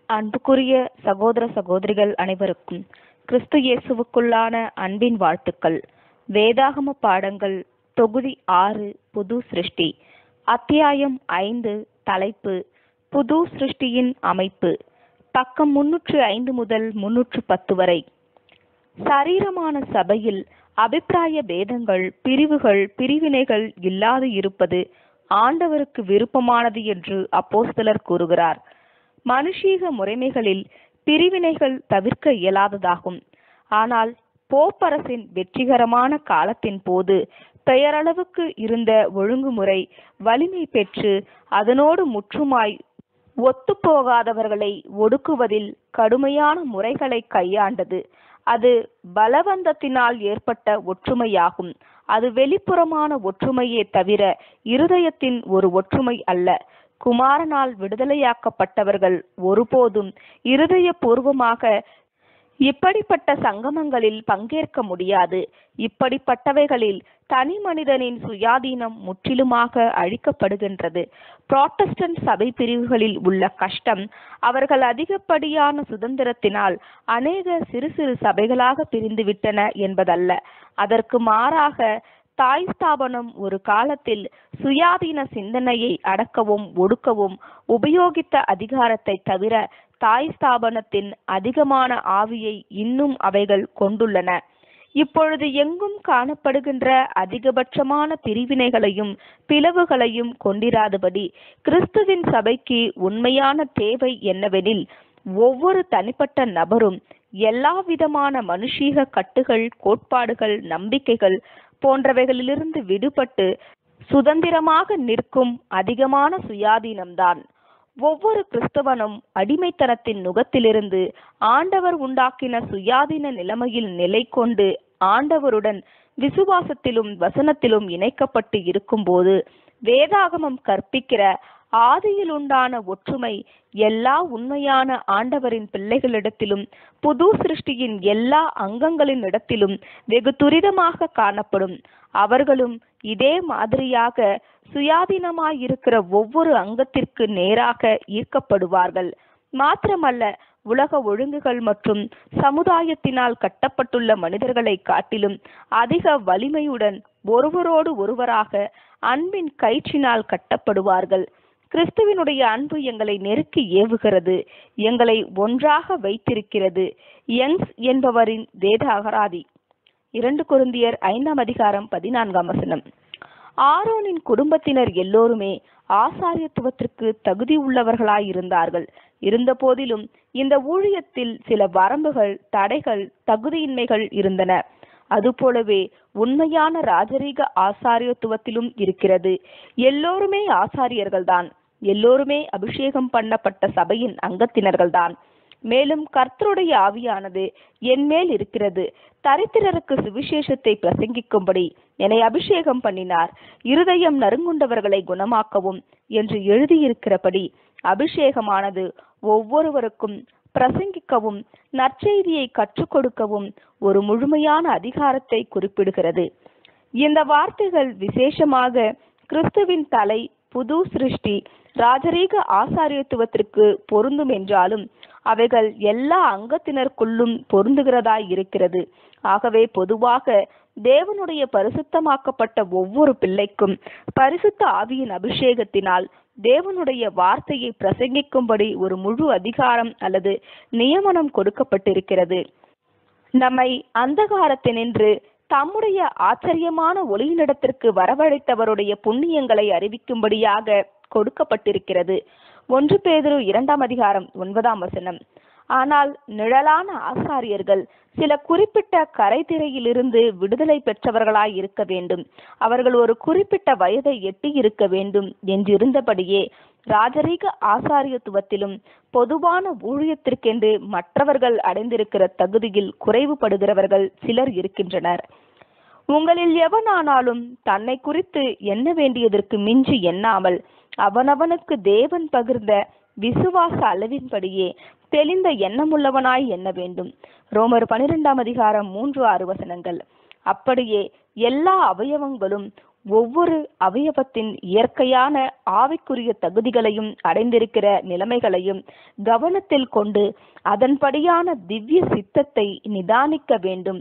அன்புக்குரிய சகோதர சகோதரிகள் அனைவருக்கும் கிறிஸ்து இயேசுவுக்குள்ளான அன்பின் வாழ்த்துக்கள் வேதாகம பாடங்கள் தொகுதி ஆறு புது சிருஷ்டி அத்தியாயம் ஐந்து தலைப்பு புது சிருஷ்டியின் அமைப்பு பக்கம் முன்னூற்று ஐந்து முதல் முன்னூற்று பத்து வரை சரீரமான சபையில் அபிப்பிராய பேதங்கள் பிரிவுகள் பிரிவினைகள் இல்லாது இருப்பது ஆண்டவருக்கு விருப்பமானது என்று அப்போஸ்தலர் கூறுகிறார் மனுஷீக முறைமைகளில் பிரிவினைகள் தவிர்க்க இயலாததாகும் ஆனால் போப்பரசின் வெற்றிகரமான காலத்தின் போது பெயரளவுக்கு இருந்த ஒழுங்குமுறை வலிமை பெற்று அதனோடு முற்றுமாய் ஒத்துப்போகாதவர்களை ஒடுக்குவதில் கடுமையான முறைகளை கையாண்டது அது பலவந்தத்தினால் ஏற்பட்ட ஒற்றுமையாகும் அது வெளிப்புறமான ஒற்றுமையே தவிர இருதயத்தின் ஒரு ஒற்றுமை அல்ல குமாரனால் விடுதலையாக்கப்பட்டவர்கள் ஒருபோதும் இருதயபூர்வமாக இப்படிப்பட்ட சங்கமங்களில் பங்கேற்க முடியாது இப்படிப்பட்டவைகளில் தனி மனிதனின் சுயாதீனம் முற்றிலுமாக அழிக்கப்படுகின்றது புராட்டஸ்டன்ட் சபை பிரிவுகளில் உள்ள கஷ்டம் அவர்கள் அதிகப்படியான சுதந்திரத்தினால் அநேக சிறு சிறு சபைகளாக பிரிந்துவிட்டன என்பதல்ல அதற்கு மாறாக தாய் ஸ்தாபனம் ஒரு காலத்தில் சுயாதீன சிந்தனையை அடக்கவும் ஒடுக்கவும் உபயோகித்த அதிகாரத்தை தவிர தாய் ஸ்தாபனத்தின் அதிகமான ஆவியை இன்னும் அவைகள் கொண்டுள்ளன இப்பொழுது எங்கும் காணப்படுகின்ற அதிகபட்சமான பிரிவினைகளையும் பிளவுகளையும் கொண்டிராதபடி கிறிஸ்துவின் சபைக்கு உண்மையான தேவை என்னவெனில் ஒவ்வொரு தனிப்பட்ட நபரும் எல்லா விதமான மனுஷீக கட்டுகள் கோட்பாடுகள் நம்பிக்கைகள் போன்றவைகளிலிருந்து விடுபட்டு சுதந்திரமாக நிற்கும் அதிகமான சுயாதீனம்தான் ஒவ்வொரு கிறிஸ்தவனும் அடிமைத்தனத்தின் நுகத்திலிருந்து ஆண்டவர் உண்டாக்கின சுயாதீன நிலைமையில் நிலை கொண்டு ஆண்டவருடன் விசுவாசத்திலும் வசனத்திலும் இணைக்கப்பட்டு இருக்கும்போது வேதாகமம் கற்பிக்கிற ஆதியில் உண்டான ஒற்றுமை எல்லா உண்மையான ஆண்டவரின் பிள்ளைகளிடத்திலும் புது சிருஷ்டியின் எல்லா அங்கங்களின் இடத்திலும் வெகு துரிதமாக காணப்படும் அவர்களும் இதே மாதிரியாக சுயாதீனமாயிருக்கிற ஒவ்வொரு அங்கத்திற்கு நேராக ஈர்க்கப்படுவார்கள் மாத்திரமல்ல உலக ஒழுங்குகள் மற்றும் சமுதாயத்தினால் கட்டப்பட்டுள்ள மனிதர்களை காட்டிலும் அதிக வலிமையுடன் ஒருவரோடு ஒருவராக அன்பின் கயிற்றினால் கட்டப்படுவார்கள் கிறிஸ்துவினுடைய அன்பு எங்களை நெருக்கி ஏவுகிறது எங்களை ஒன்றாக வைத்திருக்கிறது யங்ஸ் என்பவரின் வேத அகராதி இரண்டு குருந்தியர் ஐந்தாம் அதிகாரம் பதினான்காம் வசனம் ஆரோனின் குடும்பத்தினர் எல்லோருமே ஆசாரியத்துவத்திற்கு தகுதி உள்ளவர்களாயிருந்தார்கள் இருந்த போதிலும் இந்த ஊழியத்தில் சில வரம்புகள் தடைகள் தகுதியின்மைகள் இருந்தன அதுபோலவே உண்மையான ராஜரீக ஆசாரியத்துவத்திலும் இருக்கிறது எல்லோருமே ஆசாரியர்கள்தான் எல்லோருமே அபிஷேகம் பண்ணப்பட்ட சபையின் அங்கத்தினர்கள்தான் மேலும் கர்த்தருடைய ஆவியானது என் மேல் இருக்கிறது தரித்திரருக்கு சுவிசேஷத்தை பிரசங்கிக்கும்படி என்னை அபிஷேகம் பண்ணினார் இருதயம் நறுங்குண்டவர்களை குணமாக்கவும் என்று எழுதியிருக்கிறபடி அபிஷேகமானது ஒவ்வொருவருக்கும் பிரசங்கிக்கவும் நற்செய்தியை கற்றுக் கொடுக்கவும் ஒரு முழுமையான அதிகாரத்தை குறிப்பிடுகிறது இந்த வார்த்தைகள் விசேஷமாக கிறிஸ்துவின் தலை புது சிருஷ்டி ராஜரீக ஆசாரியத்துவத்திற்கு பொருந்தும் என்றாலும் அவைகள் எல்லா அங்கத்தினருக்குள்ளும் பொருந்துகிறதாய் இருக்கிறது ஆகவே பொதுவாக தேவனுடைய பரிசுத்தமாக்கப்பட்ட ஒவ்வொரு பிள்ளைக்கும் பரிசுத்த ஆவியின் அபிஷேகத்தினால் தேவனுடைய வார்த்தையை பிரசங்கிக்கும்படி ஒரு முழு அதிகாரம் அல்லது நியமனம் கொடுக்கப்பட்டிருக்கிறது நம்மை அந்தகாரத்தினின்று தம்முடைய ஆச்சரியமான ஒளியினிடத்திற்கு வரவழைத்தவருடைய புண்ணியங்களை அறிவிக்கும்படியாக கொடுக்கப்பட்டிருக்கிறது ஒன்று பேதுரு இரண்டாம் அதிகாரம் ஒன்பதாம் வசனம் ஆனால் நிழலான ஆசாரியர்கள் சில குறிப்பிட்ட கரைதிரையிலிருந்து விடுதலை பெற்றவர்களாய் இருக்க வேண்டும் அவர்கள் ஒரு குறிப்பிட்ட வயதை எட்டி இருக்க வேண்டும் என்றிருந்தபடியே ராஜரீக ஆசாரியத்துவத்திலும் பொதுவான ஊழியத்திற்கென்று மற்றவர்கள் அடைந்திருக்கிற தகுதியில் குறைவுபடுகிறவர்கள் சிலர் இருக்கின்றனர் உங்களில் எவனானாலும் தன்னை குறித்து எண்ண வேண்டியதற்கு மிஞ்சி எண்ணாமல் அவனவனுக்கு தேவன் பகிர்ந்த விசுவாச அளவின்படியே தெளிந்த எண்ணமுள்ளவனாய் எண்ண வேண்டும் ரோமர் பனிரெண்டாம் அதிகாரம் மூன்று ஆறு வசனங்கள் அப்படியே எல்லா அவயவங்களும் ஒவ்வொரு அவயவத்தின் இயற்கையான ஆவிக்குரிய தகுதிகளையும் அடைந்திருக்கிற நிலைமைகளையும் கவனத்தில் கொண்டு அதன்படியான திவ்ய சித்தத்தை நிதானிக்க வேண்டும்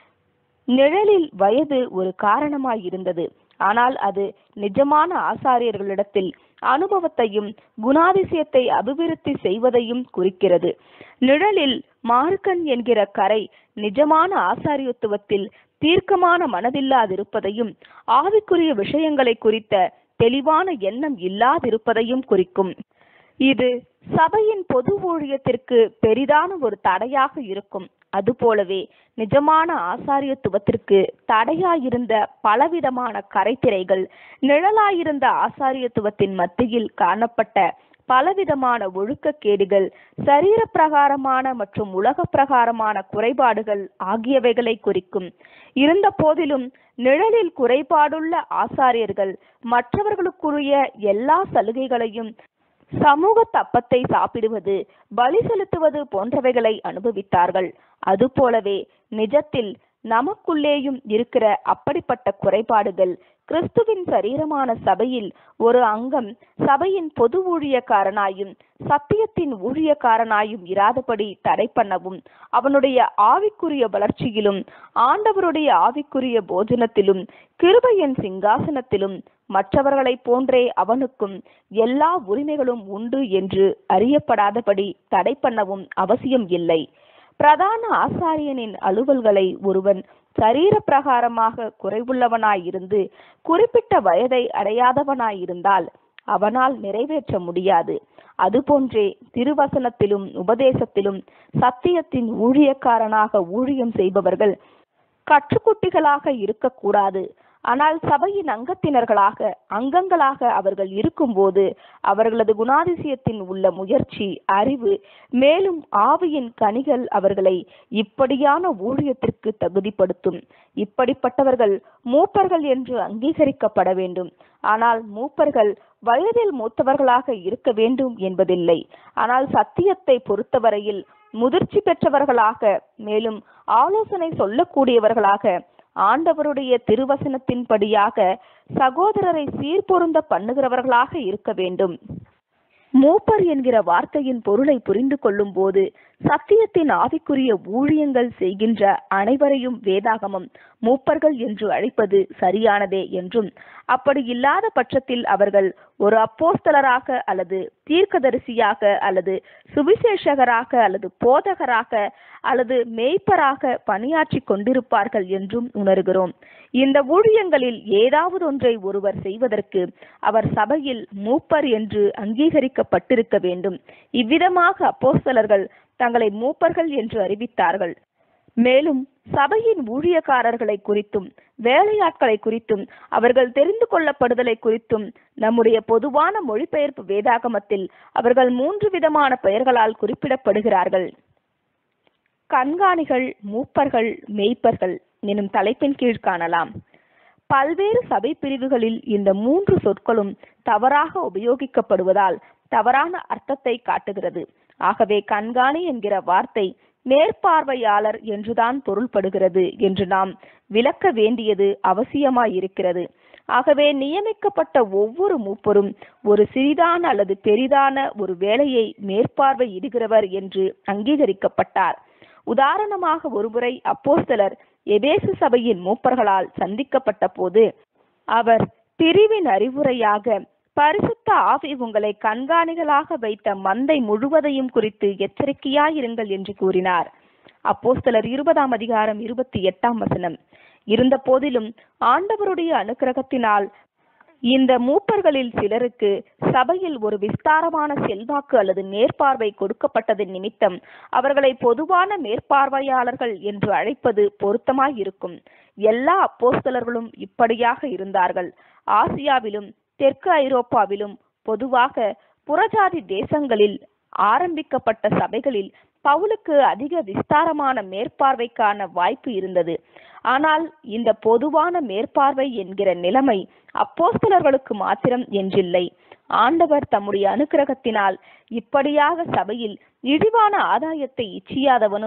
நிழலில் வயது ஒரு காரணமாயிருந்தது ஆனால் அது நிஜமான ஆசாரியர்களிடத்தில் அனுபவத்தையும் குணாதிசயத்தை அபிவிருத்தி செய்வதையும் குறிக்கிறது நிழலில் மார்க்கன் என்கிற கரை நிஜமான ஆசாரியத்துவத்தில் தீர்க்கமான மனதில்லாதிருப்பதையும் ஆவிக்குரிய விஷயங்களை குறித்த தெளிவான எண்ணம் இல்லாதிருப்பதையும் குறிக்கும் இது சபையின் பொது ஊழியத்திற்கு பெரிதான ஒரு தடையாக இருக்கும் அதுபோலவே நிஜமான ஆசாரியத்துவத்திற்கு தடையாயிருந்த பலவிதமான கரைத்திரைகள் நிழலாயிருந்த ஆசாரியத்துவத்தின் மத்தியில் காணப்பட்ட பலவிதமான ஒழுக்கக்கேடுகள் சரீர பிரகாரமான மற்றும் உலக பிரகாரமான குறைபாடுகள் ஆகியவைகளை குறிக்கும் இருந்த போதிலும் நிழலில் குறைபாடுள்ள ஆசாரியர்கள் மற்றவர்களுக்குரிய எல்லா சலுகைகளையும் சமூக தப்பத்தை சாப்பிடுவது பலி செலுத்துவது போன்றவைகளை அனுபவித்தார்கள் அதுபோலவே நிஜத்தில் நமக்குள்ளேயும் இருக்கிற அப்படிப்பட்ட குறைபாடுகள் கிறிஸ்துவின் சரீரமான சபையில் ஒரு அங்கம் சபையின் பொது ஊழியக்காரனாயும் சத்தியத்தின் ஊழியக்காரனாயும் இராதபடி தடை பண்ணவும் அவனுடைய ஆவிக்குரிய வளர்ச்சியிலும் ஆண்டவருடைய ஆவிக்குரிய போஜனத்திலும் கிருபையின் சிங்காசனத்திலும் மற்றவர்களைப் போன்றே அவனுக்கும் எல்லா உரிமைகளும் உண்டு என்று அறியப்படாதபடி தடை பண்ணவும் அவசியம் இல்லை பிரதான ஆசாரியனின் அலுவல்களை ஒருவன் சரீர பிரகாரமாக குறைவுள்ளவனாயிருந்து குறிப்பிட்ட வயதை அடையாதவனாயிருந்தால் அவனால் நிறைவேற்ற முடியாது அதுபோன்றே திருவசனத்திலும் உபதேசத்திலும் சத்தியத்தின் ஊழியக்காரனாக ஊழியம் செய்பவர்கள் கற்றுக்குட்டிகளாக இருக்கக்கூடாது ஆனால் சபையின் அங்கத்தினர்களாக அங்கங்களாக அவர்கள் இருக்கும்போது அவர்களது குணாதிசயத்தின் உள்ள முயற்சி அறிவு மேலும் ஆவியின் கனிகள் அவர்களை இப்படியான ஊழியத்திற்கு தகுதிப்படுத்தும் இப்படிப்பட்டவர்கள் மூப்பர்கள் என்று அங்கீகரிக்கப்பட வேண்டும் ஆனால் மூப்பர்கள் வயதில் மூத்தவர்களாக இருக்க வேண்டும் என்பதில்லை ஆனால் சத்தியத்தை பொறுத்தவரையில் முதிர்ச்சி பெற்றவர்களாக மேலும் ஆலோசனை சொல்லக்கூடியவர்களாக ஆண்டவருடைய திருவசனத்தின்படியாக சகோதரரை சீர்பொருந்த பண்ணுகிறவர்களாக இருக்க வேண்டும் மூப்பர் என்கிற வார்த்தையின் பொருளை புரிந்து கொள்ளும் போது சத்தியத்தின் ஆவிக்குரிய ஊழியங்கள் செய்கின்ற அனைவரையும் வேதாகமம் மூப்பர்கள் என்று அழைப்பது சரியானதே என்றும் அப்படி இல்லாத பட்சத்தில் அவர்கள் ஒரு அப்போஸ்தலராக அல்லது தீர்க்கதரிசியாக அல்லது சுவிசேஷகராக அல்லது போதகராக அல்லது மேய்ப்பராக பணியாற்றி கொண்டிருப்பார்கள் என்றும் உணர்கிறோம் இந்த ஊழியங்களில் ஏதாவது ஒன்றை ஒருவர் செய்வதற்கு அவர் சபையில் மூப்பர் என்று அங்கீகரிக்கப்பட்டிருக்க வேண்டும் இவ்விதமாக அப்போஸ்தலர்கள் தங்களை மூப்பர்கள் என்று அறிவித்தார்கள் மேலும் சபையின் ஊழியக்காரர்களை குறித்தும் வேலையாட்களை குறித்தும் அவர்கள் தெரிந்து கொள்ளப்படுதலை குறித்தும் நம்முடைய பொதுவான மொழிபெயர்ப்பு வேதாகமத்தில் அவர்கள் மூன்று விதமான பெயர்களால் குறிப்பிடப்படுகிறார்கள் கண்காணிகள் மூப்பர்கள் மேய்ப்பர்கள் எனும் தலைப்பின் கீழ் காணலாம் பல்வேறு சபை பிரிவுகளில் இந்த மூன்று சொற்களும் தவறாக உபயோகிக்கப்படுவதால் தவறான அர்த்தத்தை காட்டுகிறது ஆகவே கண்காணி என்கிற வார்த்தை மேற்பார்வையாளர் என்றுதான் பொருள்படுகிறது என்று நாம் விளக்க வேண்டியது அவசியமாயிருக்கிறது ஆகவே நியமிக்கப்பட்ட ஒவ்வொரு மூப்பரும் ஒரு சிறிதான அல்லது பெரிதான ஒரு வேலையை மேற்பார்வையிடுகிறவர் என்று அங்கீகரிக்கப்பட்டார் உதாரணமாக ஒருமுறை அப்போஸ்தலர் எபேசு சபையின் மூப்பர்களால் சந்திக்கப்பட்ட போது அவர் பிரிவின் அறிவுரையாக பரிசுத்த ஆவி உங்களை கண்காணிகளாக வைத்த மந்தை முழுவதையும் குறித்து எச்சரிக்கையாயிருங்கள் என்று கூறினார் அப்போஸ்தலர் இருபதாம் அதிகாரம் இருபத்தி எட்டாம் வசனம் இருந்த போதிலும் ஆண்டவருடைய அனுக்கிரகத்தினால் இந்த மூப்பர்களில் சிலருக்கு சபையில் ஒரு விஸ்தாரமான செல்வாக்கு அல்லது மேற்பார்வை கொடுக்கப்பட்டதன் நிமித்தம் அவர்களை பொதுவான மேற்பார்வையாளர்கள் என்று அழைப்பது பொருத்தமாயிருக்கும் எல்லா அப்போஸ்தலர்களும் இப்படியாக இருந்தார்கள் ஆசியாவிலும் தெற்கு ஐரோப்பாவிலும் பொதுவாக புறஜாதி தேசங்களில் ஆரம்பிக்கப்பட்ட சபைகளில் பவுலுக்கு அதிக விஸ்தாரமான மேற்பார்வைக்கான வாய்ப்பு இருந்தது ஆனால் இந்த பொதுவான மேற்பார்வை என்கிற நிலைமை அப்போஸ்தலர்களுக்கு மாத்திரம் என்றில்லை ஆண்டவர் தம்முடைய அனுக்கிரகத்தினால் இப்படியாக சபையில் இழிவான ஆதாயத்தை இச்சியாதவனும்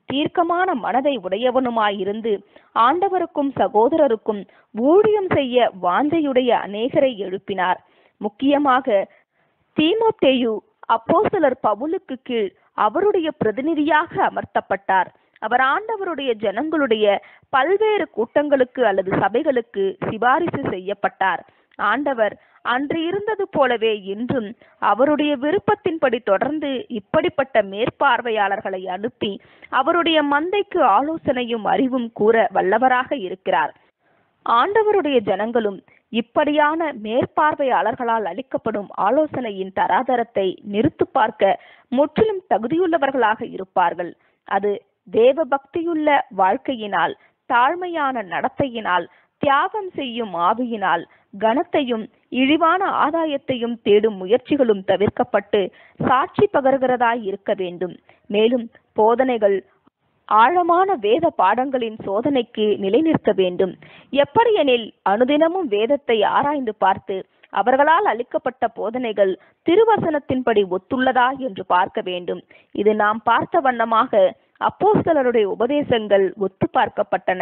தீர்க்கமான மனதை உடையவனுமாயிருந்து ஆண்டவருக்கும் சகோதரருக்கும் ஊழியம் செய்ய வாஞ்சையுடைய அநேகரை எழுப்பினார் முக்கியமாக தீமோத்தேயு அப்போஸ்தலர் பவுலுக்கு கீழ் அவருடைய பிரதிநிதியாக அமர்த்தப்பட்டார் அவர் ஆண்டவருடைய ஜனங்களுடைய பல்வேறு கூட்டங்களுக்கு அல்லது சபைகளுக்கு சிபாரிசு செய்யப்பட்டார் ஆண்டவர் அன்று இருந்தது போலவே இன்றும் அவருடைய விருப்பத்தின்படி தொடர்ந்து இப்படிப்பட்ட மேற்பார்வையாளர்களை அனுப்பி அவருடைய மந்தைக்கு ஆலோசனையும் அறிவும் கூற வல்லவராக இருக்கிறார் ஆண்டவருடைய ஜனங்களும் இப்படியான மேற்பார்வையாளர்களால் அளிக்கப்படும் ஆலோசனையின் தராதரத்தை நிறுத்து பார்க்க முற்றிலும் தகுதியுள்ளவர்களாக இருப்பார்கள் அது தேவ பக்தியுள்ள வாழ்க்கையினால் தாழ்மையான நடத்தையினால் தியாகம் செய்யும் ஆவியினால் கனத்தையும் இழிவான ஆதாயத்தையும் தேடும் முயற்சிகளும் தவிர்க்கப்பட்டு சாட்சி பகர்கிறதாய் இருக்க வேண்டும் மேலும் போதனைகள் ஆழமான வேத பாடங்களின் சோதனைக்கு நிலைநிற்க வேண்டும் எப்படியெனில் அனுதினமும் வேதத்தை ஆராய்ந்து பார்த்து அவர்களால் அளிக்கப்பட்ட போதனைகள் திருவசனத்தின்படி ஒத்துள்ளதா என்று பார்க்க வேண்டும் இது நாம் பார்த்த வண்ணமாக அப்போஸ்தலருடைய உபதேசங்கள் ஒத்து பார்க்கப்பட்டன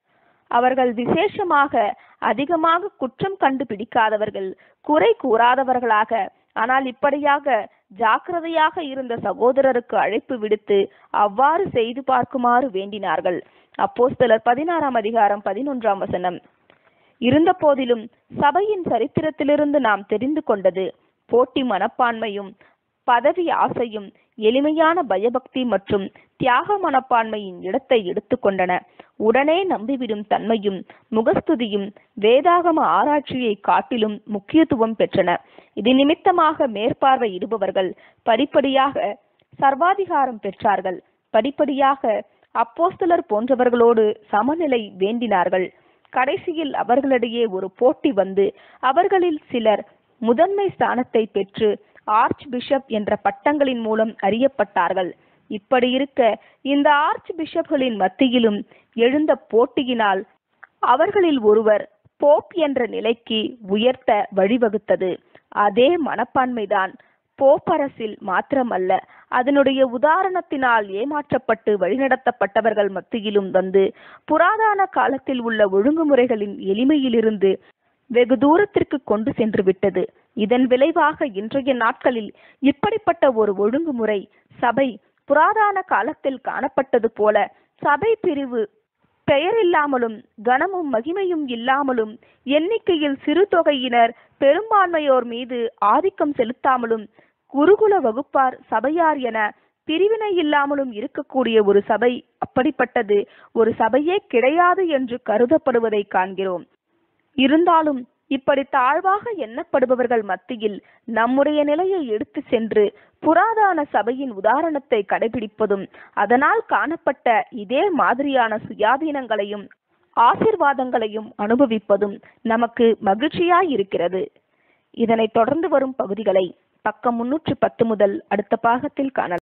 அவர்கள் விசேஷமாக அதிகமாக குற்றம் கண்டுபிடிக்காதவர்கள் குறை கூறாதவர்களாக ஆனால் இப்படியாக ஜாக்கிரதையாக இருந்த சகோதரருக்கு அழைப்பு விடுத்து அவ்வாறு செய்து பார்க்குமாறு வேண்டினார்கள் அப்போஸ்தலர் பதினாறாம் அதிகாரம் பதினொன்றாம் வசனம் இருந்த போதிலும் சபையின் சரித்திரத்திலிருந்து நாம் தெரிந்து கொண்டது போட்டி மனப்பான்மையும் பதவி ஆசையும் எளிமையான பயபக்தி மற்றும் தியாக மனப்பான்மையின் இடத்தை எடுத்துக்கொண்டன உடனே நம்பிவிடும் தன்மையும் முகஸ்துதியும் வேதாகம ஆராய்ச்சியை காட்டிலும் முக்கியத்துவம் பெற்றன இது நிமித்தமாக மேற்பார்வையிடுபவர்கள் படிப்படியாக சர்வாதிகாரம் பெற்றார்கள் படிப்படியாக அப்போஸ்தலர் போன்றவர்களோடு சமநிலை வேண்டினார்கள் கடைசியில் அவர்களிடையே ஒரு போட்டி வந்து அவர்களில் சிலர் முதன்மை ஸ்தானத்தை பெற்று ஆர்ச் பிஷப் என்ற பட்டங்களின் மூலம் அறியப்பட்டார்கள் இப்படி இருக்க இந்த ஆர்ச் பிஷப்களின் மத்தியிலும் எழுந்த போட்டியினால் அவர்களில் ஒருவர் போப் என்ற நிலைக்கு உயர்த்த வழிவகுத்தது அதே மனப்பான்மைதான் போப்பரசில் மாத்திரமல்ல அதனுடைய உதாரணத்தினால் ஏமாற்றப்பட்டு வழிநடத்தப்பட்டவர்கள் மத்தியிலும் வந்து புராதன காலத்தில் உள்ள ஒழுங்குமுறைகளின் எளிமையிலிருந்து வெகு தூரத்திற்கு கொண்டு சென்று விட்டது இதன் விளைவாக இன்றைய நாட்களில் இப்படிப்பட்ட ஒரு ஒழுங்குமுறை சபை புராதன காலத்தில் காணப்பட்டது போல சபை பிரிவு பெயர் இல்லாமலும் கனமும் மகிமையும் இல்லாமலும் எண்ணிக்கையில் சிறு தொகையினர் பெரும்பான்மையோர் மீது ஆதிக்கம் செலுத்தாமலும் குருகுல வகுப்பார் சபையார் என பிரிவினை இல்லாமலும் இருக்கக்கூடிய ஒரு சபை அப்படிப்பட்டது ஒரு சபையே கிடையாது என்று கருதப்படுவதை காண்கிறோம் இருந்தாலும் இப்படி தாழ்வாக எண்ணப்படுபவர்கள் மத்தியில் நம்முடைய நிலையை எடுத்து சென்று புராதான சபையின் உதாரணத்தை கடைபிடிப்பதும் அதனால் காணப்பட்ட இதே மாதிரியான சுயாதீனங்களையும் ஆசிர்வாதங்களையும் அனுபவிப்பதும் நமக்கு மகிழ்ச்சியாயிருக்கிறது இதனை தொடர்ந்து வரும் பகுதிகளை பக்கம் முன்னூற்று பத்து முதல் அடுத்த பாகத்தில் காணலாம்